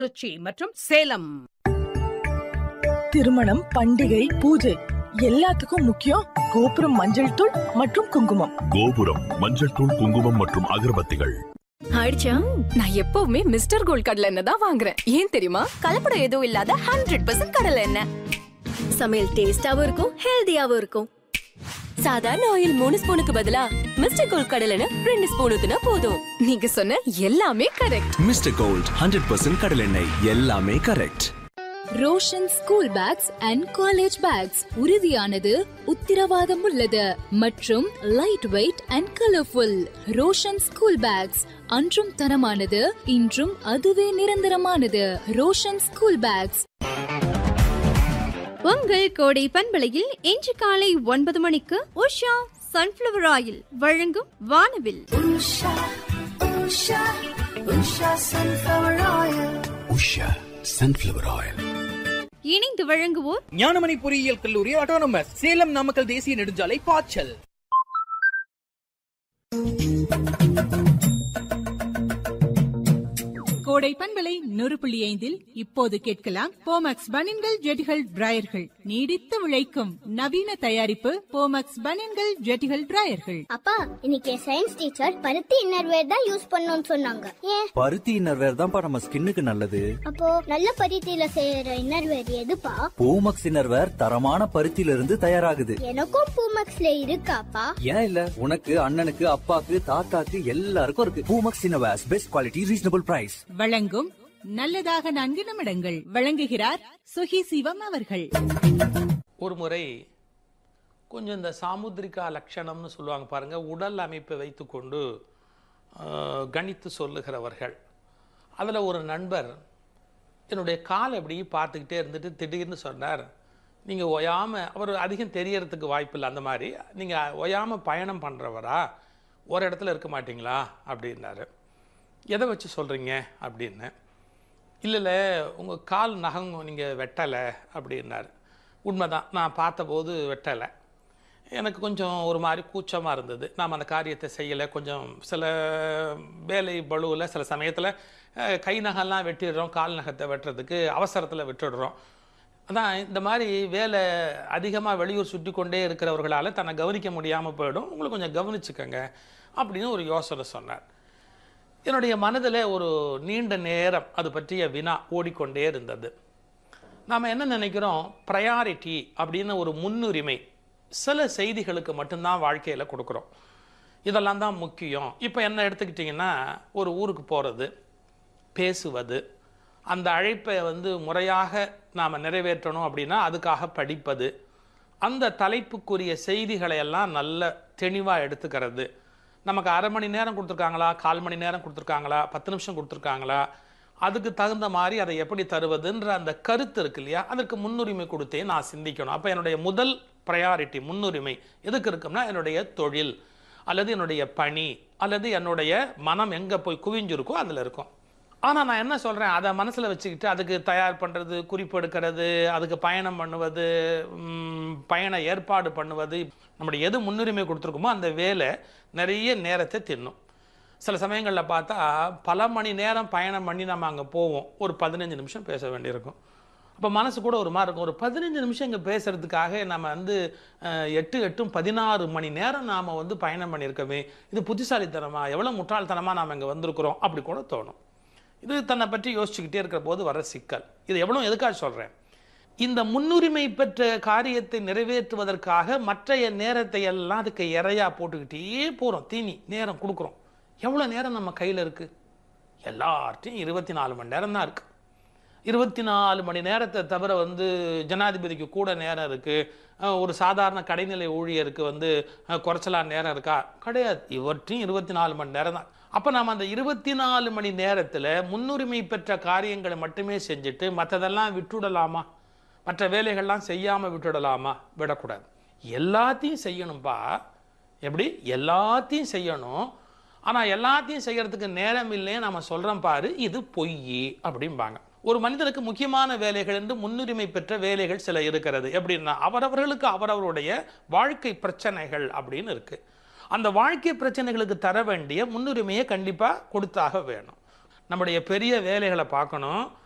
திருச்சி மற்றும் சேலம் திருமணம் பண்டிகை பூஜை எல்லாத்துக்கும் முக்கியம் கோபுரம் மஞ்சள் தூள் மற்றும் குங்குமம் கோபுரம் மஞ்சள் தூள் குங்குமம் மற்றும் அகர்பத்திகள் ஆயிடுச்சா நான் எப்பவுமே மிஸ்டர் கோல்ட் கடலை எண்ணெய் தான் வாங்குறேன் ஏன் தெரியுமா கலப்படம் எதுவும் இல்லாத ஹண்ட்ரட் பர்சன்ட் கடலை எண்ணெய் சமையல் டேஸ்டாவும் இருக்கும் ஹெல்தியாவும் இருக்கும் சாதாரண ஆயில் மூணு ஸ்பூனுக்கு பதிலா மிஸ்டர் கோல்ட் கடலை எண்ணெய் ரெண்டு ஸ்பூன் ஊத்துனா போதும் நீங்க சொன்ன எல்லாமே correct mister gold hundred percent கடலெண்ணெய் எல்லாமே correct Roshan school bags and college bags உறுதியானது உத்திரவாதம் உள்ளது மற்றும் light weight and colourful Roshan school bags அன்றும் தரமானது இன்றும் அதுவே நிரந்தரமானது ரோஷன் ஸ்கூல் பேக்ஸ் உங்கள் கோடை பண்பலையில் இன்று காலை ஒன்பது மணிக்கு உஷா சன்ஃபிளவர் ஆயில் வழங்கும் வானவில் உஷா சன்ஃபிளவர் ஆயில் இணைந்து வழங்குவோர் ஞானமணி பொறியியல் கல்லூரி ஆட்டோனமஸ் சேலம் நாமக்கல் தேசிய நெடுஞ்சாலை பாய்ச்சல் கோடை பண்பலை நூறு புள்ளி ஐந்தில் இப்போது கேட்கலாம் போமக்ஸ் பனின்கள் ஜெட்டிகள் டிராயர்கள் நீடித்து உழைக்கும் நவீன தயாரிப்பு போமக்ஸ் பனின்கள் ஜெட்டிகள் டிராயர்கள் அப்பா இன்னைக்கு சயின்ஸ் டீச்சர் பருத்தி இன்னர்வேர் தான் யூஸ் பண்ணணும்னு சொன்னாங்க ஏன் பருத்தி இன்னர்வேர் தான்ப்பா நம்ம ஸ்கின்னுக்கு நல்லது அப்போ நல்ல பருத்தியில செய்யற இன்னர்வேர் எதுப்பா பூமக்ஸ் இன்னர்வேர் தரமான பருத்தியில இருந்து தயாராகுது எனக்கும் பூமக்ஸ்ல இருக்காப்பா ஏன் இல்ல உனக்கு அண்ணனுக்கு அப்பாக்கு தாத்தாக்கு எல்லாருக்கும் இருக்கு Poomex innerwears best quality reasonable price வழங்கும் நல்லதாக நான்கு நிமிடங்கள் வழங்குகிறார் சுகி சிவம் அவர்கள் ஒரு முறை கொஞ்சம் இந்த சாமுத்திரிகா லட்சணம்னு சொல்லுவாங்க பாருங்க உடல் அமைப்பை வைத்துக்கொண்டு ஆஹ், கணித்து சொல்லுகிறவர்கள் அதில் ஒரு நண்பர் என்னுடைய கால் எப்படி பார்த்துக்கிட்டே இருந்துட்டு திடீர்னு சொன்னார் நீங்கள் ஒயாமல் அவர் அதிகம் தெரியறதுக்கு வாய்ப்பில்லை அந்த மாதிரி நீங்கள் ஒயாமல் பயணம் பண்ணுறவரா ஒரு இடத்துல இருக்க மாட்டீங்களா அப்படின்னாரு எதை வச்சு சொல்கிறீங்க அப்படின்னு இல்லை இல்லை உங்கள் கால் நகம் நீங்கள் வெட்டலை அப்படின்னாரு உண்மைதான் நான் பார்த்தபோது வெட்டலை எனக்கு கொஞ்சம் ஒரு மாதிரி கூச்சமாக இருந்தது நாம் அந்த காரியத்தை செய்யலை கொஞ்சம் சில வேலை பளுவில் சில சமயத்தில் அஹ், கை நகம்லாம் வெட்டிடுறோம் கால் நகத்தை வெட்டுறதுக்கு அவசரத்தில் விட்டுடுறோம் அதான் இந்த மாதிரி வேலை அதிகமாக வெளியூர் சுற்றி கொண்டே இருக்கிறவர்களால் தன்னை கவனிக்க முடியாமல் போயிடும் உங்களை கொஞ்சம் கவனிச்சுக்கங்க அப்படின்னு ஒரு யோசனை சொன்னார் என்னுடைய மனதில் ஒரு நீண்ட நேரம் அது பற்றிய வினா ஓடிக்கொண்டே இருந்தது நாம் என்ன நினைக்கிறோம் ப்ரையாரிட்டி அப்படின்னு ஒரு முன்னுரிமை சில செய்திகளுக்கு மட்டும்தான் வாழ்க்கையில் கொடுக்குறோம் இதெல்லாம் தான் முக்கியம் இப்போ என்ன எடுத்துக்கிட்டிங்கன்னா ஒரு ஊருக்கு போகிறது பேசுவது அந்த அழைப்பை வந்து முறையாக நாம் நிறைவேற்றணும் அப்படின்னா அதுக்காக படிப்பது அந்த தலைப்புக்குரிய செய்திகளை எல்லாம் நல்ல தெளிவாக எடுத்துக்கிறது நமக்கு அரை மணி நேரம் கொடுத்துருக்காங்களா கால் மணி நேரம் கொடுத்துருக்காங்களா பத்து நிமிஷம் கொடுத்துருக்காங்களா அதுக்கு தகுந்த மாதிரி அதை எப்படி தருவதுன்ற அந்த கருத்து இருக்கு இல்லையா அதற்கு முன்னுரிமை கொடுத்தே நான் சிந்திக்கணும் அப்போ என்னுடைய முதல் ப்ரையாரிட்டி முன்னுரிமை எதுக்கு இருக்கும்னா என்னுடைய தொழில் அல்லது என்னுடைய பணி அல்லது என்னுடைய மனம் எங்கே போய் குவிஞ்சிருக்கோ அதில் இருக்கும் ஆனால் நான் என்ன சொல்கிறேன் அதை மனசில் வச்சுக்கிட்டு அதுக்கு தயார் பண்ணுறது குறிப்பு எடுக்கிறது அதுக்கு பயணம் பண்ணுவது ம், பயண ஏற்பாடு பண்ணுவது நம்முடைய எது முன்னுரிமை கொடுத்துருக்கோமோ அந்த வேலை நிறைய நேரத்தை தின்னும் சில சமயங்களில் பார்த்தா பல மணி நேரம் பயணம் பண்ணி நம்ம அங்கே போவோம் ஒரு பதினஞ்சு நிமிஷம் பேச வேண்டியிருக்கும் அப்போ மனசு கூட ஒரு மாதிரி இருக்கும் ஒரு பதினஞ்சு நிமிஷம் இங்கே பேசுறதுக்காக நம்ம வந்து அஹ், எட்டு எட்டும் பதினாறு மணி நேரம் நாம் வந்து பயணம் பண்ணியிருக்கோமே இது புத்திசாலித்தனமா எவ்வளோ முட்டாள்தனமாக நாம் இங்கே வந்திருக்கிறோம் அப்படி கூட தோணும் இது தன்னை பற்றி யோசிச்சுக்கிட்டே இருக்கிற போது வர சிக்கல் இது எவ்வளோ எதுக்காக சொல்கிறேன் இந்த முன்னுரிமை பெற்ற காரியத்தை நிறைவேற்றுவதற்காக மற்றைய நேரத்தை எல்லாம் அதுக்கு இறையா போட்டுக்கிட்டே போகிறோம் தீனி நேரம் கொடுக்குறோம் எவ்வளோ நேரம் நம்ம கையில் இருக்குது எல்லார்ட்டையும் இருபத்தி நாலு மணி நேரம் தான் இருக்குது இருபத்தி நாலு மணி நேரத்தை தவிர வந்து ஜனாதிபதிக்கு கூட நேரம் இருக்குது ஒரு சாதாரண கடைநிலை ஊழியருக்கு வந்து அஹ், குறைச்சலா நேரம் இருக்கா கிடையாது இவற்றையும் இருபத்தி நாலு மணி நேரம் தான் அப்போ நாம் அந்த இருபத்தி நாலு மணி நேரத்தில் முன்னுரிமை பெற்ற காரியங்களை மட்டுமே செஞ்சுட்டு மற்றதெல்லாம் விட்டுடலாமா மற்ற வேலைகள்லாம் செய்யாமல் விட்டுடலாமா விடக்கூடாது எல்லாத்தையும் செய்யணும்பா எப்படி எல்லாத்தையும் செய்யணும் ஆனால் எல்லாத்தையும் செய்யறதுக்கு நேரம் இல்லைன்னு நம்ம சொல்கிறோம் பாரு இது பொய் அப்படிம்பாங்க ஒரு மனிதனுக்கு முக்கியமான வேலைகள் என்று முன்னுரிமை பெற்ற வேலைகள் சில இருக்கிறது எப்படின்னா அவரவர்களுக்கு அவரவருடைய வாழ்க்கை பிரச்சனைகள் அப்படின்னு இருக்கு அந்த வாழ்க்கை பிரச்சனைகளுக்கு தர வேண்டிய முன்னுரிமையை கண்டிப்பாக கொடுத்தாக வேணும் நம்முடைய பெரிய வேலைகளை பார்க்கணும்